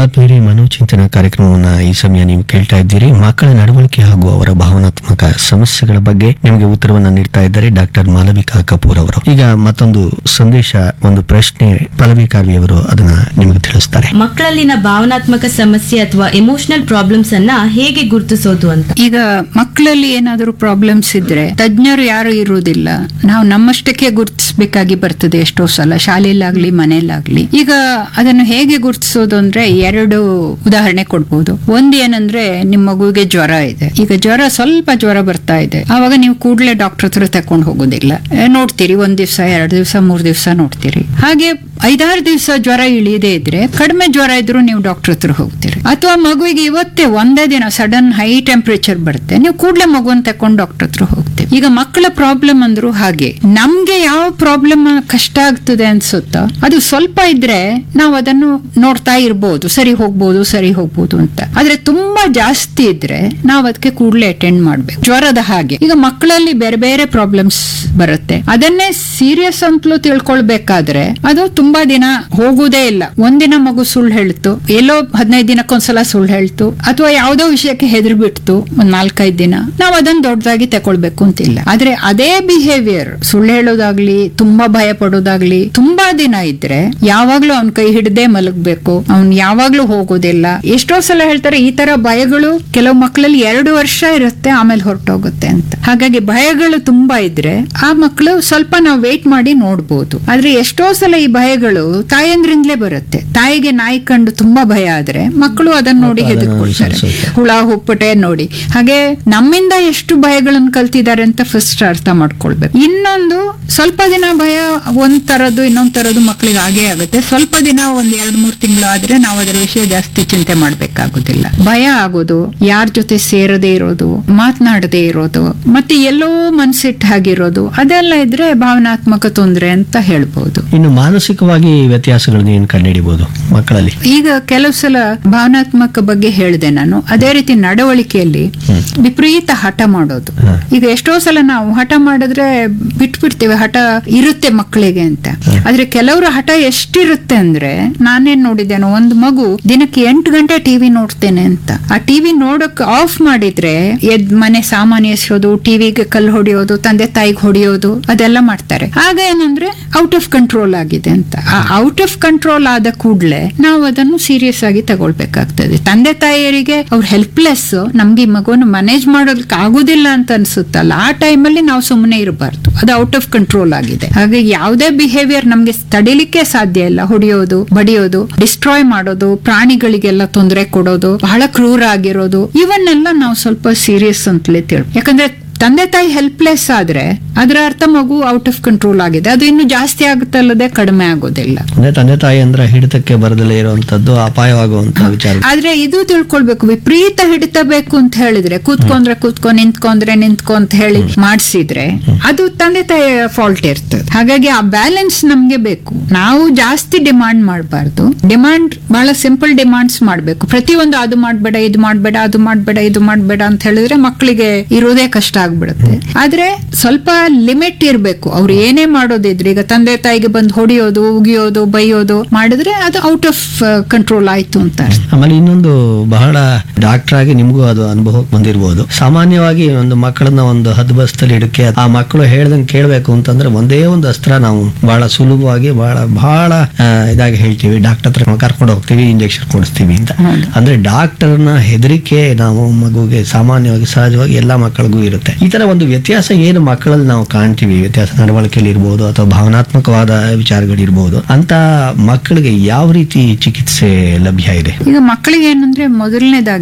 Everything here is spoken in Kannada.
ಆತ್ಮೀಯರೇ ಮನೋಚಿಂತನ ಕಾರ್ಯಕ್ರಮವನ್ನ ಈ ಸಮಯ ನೀವು ಕೇಳ್ತಾ ಇದ್ದೀರಿ ಮಕ್ಕಳ ನಡವಳಿಕೆ ಹಾಗೂ ಅವರ ಭಾವನಾತ್ಮಕ ಸಮಸ್ಯೆಗಳ ಬಗ್ಗೆ ನಿಮಗೆ ಉತ್ತರವನ್ನ ನೀಡ್ತಾ ಇದ್ದಾರೆ ಡಾಕ್ಟರ್ ಮಾಲವಿಕಾ ಕಪೂರ್ ಅವರು ಈಗ ಮತ್ತೊಂದು ಸಂದೇಶ ಒಂದು ಪ್ರಶ್ನೆ ಪಲ್ಲವಿ ಕಾವ್ಯ ಅವರು ಅದನ್ನ ನಿಮಗೆ ತಿಳಿಸ್ತಾರೆ ಮಕ್ಕಳಲ್ಲಿನ ಭಾವನಾತ್ಮಕ ಸಮಸ್ಯೆ ಅಥವಾ ಎಮೋಷನಲ್ ಪ್ರಾಬ್ಲಮ್ಸ್ ಅನ್ನ ಹೇಗೆ ಗುರುತಿಸೋದು ಅಂತ ಈಗ ಮಕ್ಕಳಲ್ಲಿ ಏನಾದರೂ ಪ್ರಾಬ್ಲಮ್ಸ್ ಇದ್ರೆ ತಜ್ಞರು ಯಾರು ಇರುವುದಿಲ್ಲ ನಾವು ನಮ್ಮಷ್ಟಕ್ಕೆ ಗುರುತಿಸಬೇಕಾಗಿ ಬರ್ತದೆ ಎಷ್ಟೋ ಸಲ ಶಾಲೆಯಲ್ಲಾಗ್ಲಿ ಮನೆಯಲ್ಲಾಗ್ಲಿ ಈಗ ಅದನ್ನು ಹೇಗೆ ಗುರುತಿಸೋದು ಅಂದ್ರೆ ಎರಡು ಉದಾಹರಣೆ ಕೊಡ್ಬೋದು ಒಂದ್ ಏನಂದ್ರೆ ನಿಮ್ಮ ಮಗುವಿಗೆ ಜ್ವರ ಇದೆ ಈಗ ಜ್ವರ ಸ್ವಲ್ಪ ಜ್ವರ ಬರ್ತಾ ಇದೆ ಆವಾಗ ನೀವು ಕೂಡಲೇ ಡಾಕ್ಟರ್ ಹತ್ರ ತಕೊಂಡು ಹೋಗೋದಿಲ್ಲ ಏ, ನೋಡ್ತೀರಿ ಒಂದ್ ದಿವಸ ಎರಡು ದಿವಸ ಮೂರ್ ದಿವಸ ನೋಡ್ತೀರಿ ಹಾಗೆ ಐದಾರು ದಿವಸ ಜ್ವರ ಇಳಿಯದೇ ಇದ್ರೆ ಕಡಿಮೆ ಜ್ವರ ಇದ್ರೂ ನೀವು ಡಾಕ್ಟರ್ ಹತ್ರ ಹೋಗ್ತೀರಿ ಅಥವಾ ಮಗುವಿಗೆ ಇವತ್ತೇ ಒಂದೇ ದಿನ ಸಡನ್ ಹೈ ಟೆಂಪರೇಚರ್ ಬರುತ್ತೆ ನೀವು ಕೂಡಲೇ ಮಗುವನ್ನ ತಕೊಂಡು ಡಾಕ್ಟರ್ ಹತ್ರ ಹೋಗ್ತೀವಿ ಈಗ ಮಕ್ಕಳ ಪ್ರಾಬ್ಲಮ್ ಅಂದ್ರು ಹಾಗೆ ನಮ್ಗೆ ಯಾವ ಪ್ರಾಬ್ಲಮ್ ಕಷ್ಟ ಆಗ್ತದೆ ಅನ್ಸುತ್ತೋ ಅದು ಸ್ವಲ್ಪ ಇದ್ರೆ ನಾವು ಅದನ್ನು ನೋಡ್ತಾ ಇರ್ಬೋದು ಸರಿ ಹೋಗ್ಬೋದು ಸರಿ ಹೋಗ್ಬೋದು ಅಂತ ಆದ್ರೆ ತುಂಬಾ ಜಾಸ್ತಿ ಇದ್ರೆ ನಾವು ಅದಕ್ಕೆ ಕೂಡಲೇ ಅಟೆಂಡ್ ಮಾಡ್ಬೇಕು ಜ್ವರದ ಹಾಗೆ ಈಗ ಮಕ್ಕಳಲ್ಲಿ ಬೇರೆ ಬೇರೆ ಪ್ರಾಬ್ಲಮ್ಸ್ ಬರುತ್ತೆ ಅದನ್ನೇ ಸೀರಿಯಸ್ ಅಂತಲೂ ತಿಳ್ಕೊಳ್ಬೇಕಾದ್ರೆ ಅದು ತುಂಬಾ ದಿನ ಹೋಗುದೇ ಇಲ್ಲ ಒಂದಿನ ಮಗು ಸುಳ್ಳು ಹೇಳ್ತು ಎಲ್ಲೋ ಹದಿನೈದು ದಿನಕ್ಕೊಂದ್ಸಲ ಸುಳ್ಳು ಹೇಳ್ತು ಅಥವಾ ಯಾವುದೋ ವಿಷಯಕ್ಕೆ ಹೆದರಿ ಬಿಡ್ತು ಒಂದ್ ನಾಲ್ಕೈದು ದಿನ ನಾವು ಅದನ್ನ ದೊಡ್ಡದಾಗಿ ತಗೊಳ್ಬೇಕು ಅಂತಿಲ್ಲ ಆದ್ರೆ ಅದೇ ಬಿಹೇವಿಯರ್ ಸುಳ್ಳು ಹೇಳೋದಾಗ್ಲಿ ತುಂಬಾ ಭಯ ಪಡೋದಾಗ್ಲಿ ತುಂಬಾ ದಿನ ಇದ್ರೆ ಯಾವಾಗ್ಲೂ ಅವ್ನ ಕೈ ಹಿಡದೆ ಮಲಗ್ಬೇಕು ಅವ್ನ್ ಯಾವಾಗ್ಲೂ ಹೋಗೋದಿಲ್ಲ ಎಷ್ಟೋ ಸಲ ಹೇಳ್ತಾರೆ ಈ ತರ ಭಯಗಳು ಕೆಲವು ಮಕ್ಕಳಲ್ಲಿ ಎರಡು ವರ್ಷ ಇರುತ್ತೆ ಆಮೇಲೆ ಹೊರಟೋಗುತ್ತೆ ಅಂತ ಹಾಗಾಗಿ ಭಯಗಳು ತುಂಬಾ ಇದ್ರೆ ಆ ಮಕ್ಕಳು ಸ್ವಲ್ಪ ನಾವು ವೇಟ್ ಮಾಡಿ ನೋಡ್ಬೋದು ಆದ್ರೆ ಎಷ್ಟೋ ಸಲ ಈ ಭಯಗಳು ತಾಯಂದ್ರಿಂದಲೇ ಬರುತ್ತೆ ತಾಯಿಗೆ ನಾಯಿ ಕಂಡು ತುಂಬಾ ಭಯ ಆದ್ರೆ ಮಕ್ಕಳು ಅದನ್ನ ನೋಡಿ ಅದನ್ನ ಹೆದರ್ಕೊಳ್ತಾರೆ ಅನುಸರಿಸುತ್ತೆ. ಹುಳ ಹುಪ್ಪಟೆ ನೋಡಿ ಹಾಗೆ ನಮ್ಮಿಂದ ಎಷ್ಟು ಭಯಗಳನ್ನು ಕಲ್ತಿದ್ದಾರೆ ಅಂತ ಫಸ್ಟ್ ಅರ್ಥ ಮಾಡ್ಕೊಳ್ಬೇಕು ಇನ್ನೊಂದು ಸ್ವಲ್ಪ ದಿನ ಭಯ ಒಂದ್ ತರದ್ದು ಇನ್ನೊಂದ್ ತರದ್ದು ಮಕ್ಕಳಿಗೆ ಆಗೇ ಆಗುತ್ತೆ ಸ್ವಲ್ಪ ದಿನ ಒಂದ್ ಎರಡ್ ಮೂರ್ ತಿಂಗಳು ಆದ್ರೆ ನಾವು ಅದರ ವಿಷಯ ಜಾಸ್ತಿ ಚಿಂತೆ ಮಾಡ್ಬೇಕಾಗುದಿಲ್ಲ ಭಯ ಆಗೋದು ಯಾರ ಜೊತೆ ಸೇರದೇ ಇರೋದು ಮಾತನಾಡದೇ ಇರೋದು ಮತ್ತೆ ಎಲ್ಲೋ ಮನ್ಸಿಟ್ಟು ಹಾಗಿರೋದು ಅದೆಲ್ಲ ಇದ್ರೆ ಭಾವನಾತ್ಮಕ ತೊಂದರೆ ಅಂತ ಹೇಳ್ಬೋದು ಇನ್ನು ಮಾನಸಿಕವಾಗಿ ವ್ಯತ್ಯಾಸಗಳನ್ನ ಏನು ಕಂಡುಹಿಡಿಬಹುದು ಮಕ್ಕಳಲ್ಲಿ ಈಗ ಕೆಲವು ಸಲ ಭಾವನಾತ್ಮಕ ಬಗ್ಗೆ ಹೇಳಿದೆ ನಾನು ಅದೇ ರೀತಿ ನಡವಳಿಕೆಯಲ್ಲಿ ವಿಪರೀತ ಹಠ ಮಾಡೋದು ಹ. ಈಗ ಎಷ್ಟೋ ಸಲ ನಾವು ಹಠ ಮಾಡಿದ್ರೆ ಬಿಟ್ಬಿಡ್ತೇವೆ ಹಠ ಇರುತ್ತೆ ಮಕ್ಕಳಿಗೆ ಅಂತ ಆದ್ರೆ ಕೆಲವರ ಹಠ ಎಷ್ಟಿರುತ್ತೆ ಅಂದ್ರೆ ನಾನೇನ್ ನೋಡಿದ್ದೇನೋ ಒಂದು ಮಗು ದಿನಕ್ಕೆ ಎಂಟು ಗಂಟೆ ಟಿವಿ ನೋಡ್ತೇನೆ ಅಂತ ಆ ಟಿವಿ ನೋಡಕ್ ಆಫ್ ಮಾಡಿದ್ರೆ ಎದ್ ಮನೆ ಸಾಮಾನ್ಯ ಎಸೆಯೋದು ಟಿವಿಗೆ ಕಲ್ಲು ಹೊಡೆಯೋದು ತಂದೆ ತಾಯಿಗೆ ಹೊಡೆಯೋದು ಅದೆಲ್ಲ ಮಾಡ್ತಾರೆ ಆಗ ಏನಂದ್ರೆ ಔಟ್ ಆಫ್ ಕಂಟ್ರೋಲ್ ಆಗಿದೆ ಅಂತ ಆ ಔಟ್ ಆಫ್ ಕಂಟ್ರೋಲ್ ಆದ ಕೂಡಲೇ ನಾವು ಅದನ್ನು ಸೀರಿಯಸ್ ಆಗಿ ತಗೊಳ್ಬೇಕಾಗ್ತದೆ ತಂದೆ ತಾಯಿಯರಿಗೆ ಅವ್ರ ಹೆಲ್ಪ್ಲೆಸ್ ನಮ್ಗೆ ಈ ಮಗುವನ್ನು ಮ್ಯಾನೇಜ್ ಮಾಡೋದಕ್ಕೆ ಆಗುದಿಲ್ಲ ಅಂತ ಅನ್ಸುತ್ತಲ್ಲ ಆ ಟೈಮಲ್ಲಿ ನಾವು ಸುಮ್ಮನೆ ಇರಬಾರ್ದು ಅದು ಔಟ್ ಆಫ್ ಕಂಟ್ರೋಲ್ ಆಗಿದೆ ಹಾಗಾಗಿ ಯಾವುದೇ ಬಿಹೇವಿಯರ್ ನಮ್ಗೆ ತಡಿಲಿಕ್ಕೆ ಸಾಧ್ಯ ಇಲ್ಲ ಹೊಡೆಯೋದು ಬಡಿಯೋದು ಡಿಸ್ಟ್ರಾಯ್ ಮಾಡೋದು ಪ್ರಾಣಿಗಳಿಗೆಲ್ಲ ತೊಂದರೆ ಕೊಡೋದು ಬಹಳ ಕ್ರೂರ ಆಗಿರೋದು ಇವನ್ನೆಲ್ಲ ನಾವು ಸ್ವಲ್ಪ ಸೀರಿಯಸ್ ಅಂತಲೇ ತಿಳ್ ಯಾಕಂದ್ರೆ ತಂದೆ ತಾಯಿ ಹೆಲ್ಪ್ಲೆಸ್ ಆದ್ರೆ ಅದರ ಅರ್ಥ ಮಗು ಔಟ್ ಆಫ್ ಕಂಟ್ರೋಲ್ ಆಗಿದೆ ಅದು ಇನ್ನು ಜಾಸ್ತಿ ಆಗುತ್ತಲ್ಲದೆ ಕಡಿಮೆ ಆಗೋದಿಲ್ಲ ಅಂದ್ರೆ ತಂದೆ ತಾಯಿ ಅಂದ್ರೆ ಹಿಡಿತಕ್ಕೆ ಬರದಲ್ಲೇ ಇರುವಂತದ್ದು ಅಪಾಯವಾಗುವಂತ ವಿಚಾರ ಆದ್ರೆ ಇದು ತಿಳ್ಕೊಳ್ಬೇಕು ವಿಪರೀತ ಹಿಡಿತ ಬೇಕು ಅಂತ ಹೇಳಿದ್ರೆ ಕೂತ್ಕೊಂಡ್ರೆ ಕೂತ್ಕೊ ನಿಂತ್ಕೊಂಡ್ರೆ ನಿಂತ್ಕೊ ಅಂತ ಹೇಳಿ ಮಾಡಿಸಿದ್ರೆ ಅದು ತಂದೆ ತಾಯಿಯ ಫಾಲ್ಟ್ ಇರ್ತದೆ ಹಾಗಾಗಿ ಆ ಬ್ಯಾಲೆನ್ಸ್ ನಮ್ಗೆ ಬೇಕು ನಾವು ಜಾಸ್ತಿ ಡಿಮಾಂಡ್ ಮಾಡಬಾರ್ದು ಡಿಮಾಂಡ್ ಬಹಳ ಸಿಂಪಲ್ ಡಿಮಾಂಡ್ಸ್ ಮಾಡ್ಬೇಕು ಪ್ರತಿಯೊಂದು ಅದು ಮಾಡ್ಬೇಡ ಇದು ಮಾಡ್ಬೇಡ ಅದು ಮಾಡ್ಬೇಡ ಇದು ಮಾಡ್ಬೇಡ ಅಂತ ಹೇಳಿದ್ರೆ ಮಕ್ಕಳಿಗೆ ಇರೋದೇ ಕಷ್ಟ ಆಗ್ಬಿಡುತ್ತೆ ಆದ್ರೆ ಸ್ವಲ್ಪ ಲಿಮಿಟ್ ಇರ್ಬೇಕು ಅವ್ರು ಏನೇ ಮಾಡೋದಿದ್ರೆ ಈಗ ತಂದೆ ತಾಯಿಗೆ ಬಂದು ಹೊಡಿಯೋದು ಉಗಿಯೋದು ಬೈಯೋದು ಮಾಡಿದ್ರೆ ಅದು ಔಟ್ ಆಫ್ ಕಂಟ್ರೋಲ್ ಆಯ್ತು ಅಂತ ಅರ್ಥ. ಆಮೇಲೆ ಇನ್ನೊಂದು ಬಹಳ ಡಾಕ್ಟರ್ ಆಗಿ ನಿಮಗೂ ಅದು ಅನುಭವಕ್ಕೆ ಬಂದಿರಬಹುದು ಸಾಮಾನ್ಯವಾಗಿ ಒಂದು ಮಕ್ಕಳನ್ನ ಒಂದು ಹದ್ಬಸ್ತಲ್ಲಿ ಇಡಕ್ಕೆ ಆ ಮಕ್ಕಳು ಹೇಳ್ದಂಗೆ ಕೇಳಬೇಕು ಅಂತಂದ್ರೆ ಒಂದೇ ಒಂದು ಅಸ್ತ್ರ ನಾವು ಬಹಳ ಸುಲಭವಾಗಿ ಬಹಳ ಬಹಳ ಆ, ಇದಾಗಿ ಹೇಳ್ತೀವಿ ಡಾಕ್ಟರ್ ಹತ್ರ ಕರ್ಕೊಂಡು ಹೋಗ್ತೀವಿ ಇಂಜೆಕ್ಷನ್ ಕೊಡಿಸ್ತೀವಿ ಅಂತ ಅಂದ್ರೆ ಡಾಕ್ಟರ್ನ ಹೆದರಿಕೆ ನಾವು ಮಗುಗೆ ಸಾಮಾನ್ಯವಾಗಿ ಸಹಜವಾಗಿ ಎಲ್ಲಾ ಮಕ್ಕಳಿಗೂ ಇರುತ್ತೆ ಈ ತರ ಒಂದು ವ್ಯತ್ಯಾಸ ಏನು ಮಕ್ಕಳಲ್ಲಿ ನಾವು ಕಾಣ್ತೀವಿ ವ್ಯತ್ಯಾಸ ನಡವಳಿಕೆಯಲ್ಲಿ ಇರ್ಬೋದು ಅಥವಾ ಭಾವನಾತ್ಮಕವಾದ ವಿಚಾರಗಳಿರ್ಬೋದು ಅಂತ ಮಕ್ಕಳಿಗೆ ಯಾವ ರೀತಿ ಚಿಕಿತ್ಸೆ ಲಭ್ಯ ಇದೆ ಈಗ ಮಕ್ಕಳಿಗೆ ಏನಂದ್ರೆ ಮೊದಲನೇದಾಗಿ